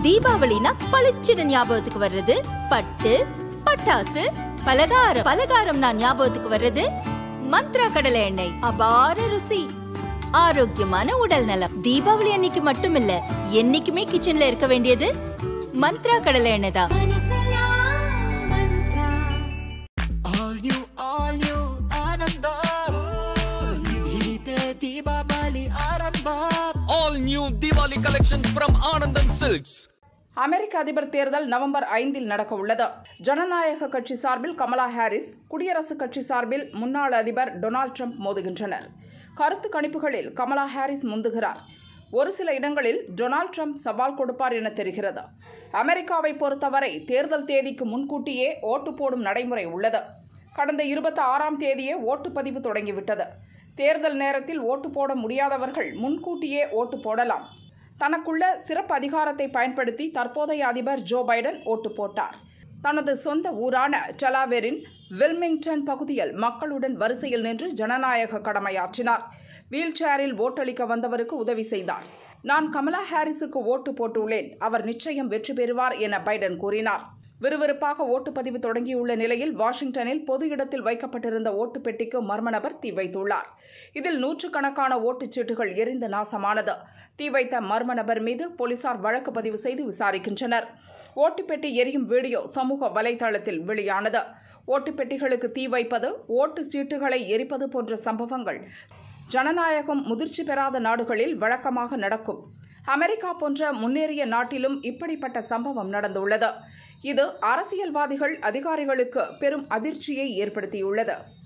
தீபாவளினா பளிச்சுன்னு ஞாபகத்துக்கு வர்றது பட்டு பட்டாசு பலகாரம் பலகாரம்னா ஞாபகத்துக்கு வர்றது மந்த்ரா கடலை எண்ணெய் அபார ருசி ஆரோக்கியமான உடல் நலம் தீபாவளி அன்னைக்கு மட்டும் இல்ல என்னைக்குமே கிச்சன்ல இருக்க வேண்டியது மந்த்ரா கடலை எண்ணெய் தான் All new, all new, Ananda. Hinite Deepavali Aramba. All new Diwali collections from Anand and Silks. அமெரிக்க அதிபர் தேர்தல் நவம்பர் ஐந்தில் நடக்க உள்ளது ஜனநாயக கட்சி சார்பில் கமலா ஹாரிஸ் குடியரசுக் கட்சி சார்பில் முன்னாள் அதிபர் டொனால்ட் ட்ரம்ப் மோதுகின்றனர் கருத்து கணிப்புகளில் கமலா ஹாரிஸ் முந்துகிறார் ஒரு சில இடங்களில் டொனால்ட் ட்ரம்ப் சவால் கொடுப்பார் என தெரிகிறது அமெரிக்காவை பொறுத்தவரை தேர்தல் தேதிக்கு முன்கூட்டியே ஓட்டு போடும் நடைமுறை உள்ளது கடந்த இருபத்தி ஆறாம் தேதியே ஓட்டுப்பதிவு தொடங்கிவிட்டது தேர்தல் நேரத்தில் ஓட்டு போட முடியாதவர்கள் முன்கூட்டியே ஓட்டு போடலாம் தனக்குள்ள சிறப்பு அதிகாரத்தை பயன்படுத்தி தற்போதைய அதிபர் ஜோ பைடன் ஓட்டு போட்டார் தனது சொந்த ஊரான டெலாவேரின் வில்மிங்டன் பகுதியில் மக்களுடன் வரிசையில் நின்று ஜனநாயக கடமையாற்றினார் வீல் சேரில் ஓட்டளிக்க வந்தவருக்கு உதவி செய்தார் நான் கமலா ஹாரிஸுக்கு ஓட்டு போட்டுள்ளேன் அவர் நிச்சயம் வெற்றி பெறுவார் என பைடன் கூறினார் விறுவிறுப்பாக ஓட்டுப்பதிவு தொடங்கியுள்ள நிலையில் வாஷிங்டனில் பொது இடத்தில் வைக்கப்பட்டிருந்த ஓட்டு பெட்டிக்கு மர்ம நபர் தீ வைத்துள்ளார் இதில் நூற்றுக்கணக்கான ஓட்டுச்சீட்டுகள் எரிந்து நாசமானது தீ வைத்த மர்ம நபர் மீது போலீசார் வழக்கு பதிவு செய்து விசாரிக்கின்றனர் ஓட்டுப்பெட்டி எரியும் வீடியோ சமூக வலைதளத்தில் வெளியானது ஓட்டுப்பெட்டிகளுக்கு தீ வைப்பது ஓட்டு சீட்டுகளை எரிப்பது போன்ற சம்பவங்கள் ஜனநாயகம் முதிர்ச்சி பெறாத நாடுகளில் வழக்கமாக நடக்கும் அமெரிக்கா போன்ற முன்னேறிய நாட்டிலும் இப்படிப்பட்ட சம்பவம் நடந்துள்ளது இது அரசியல்வாதிகள் அதிகாரிகளுக்கு பெரும் அதிர்ச்சியை ஏற்படுத்தியுள்ளது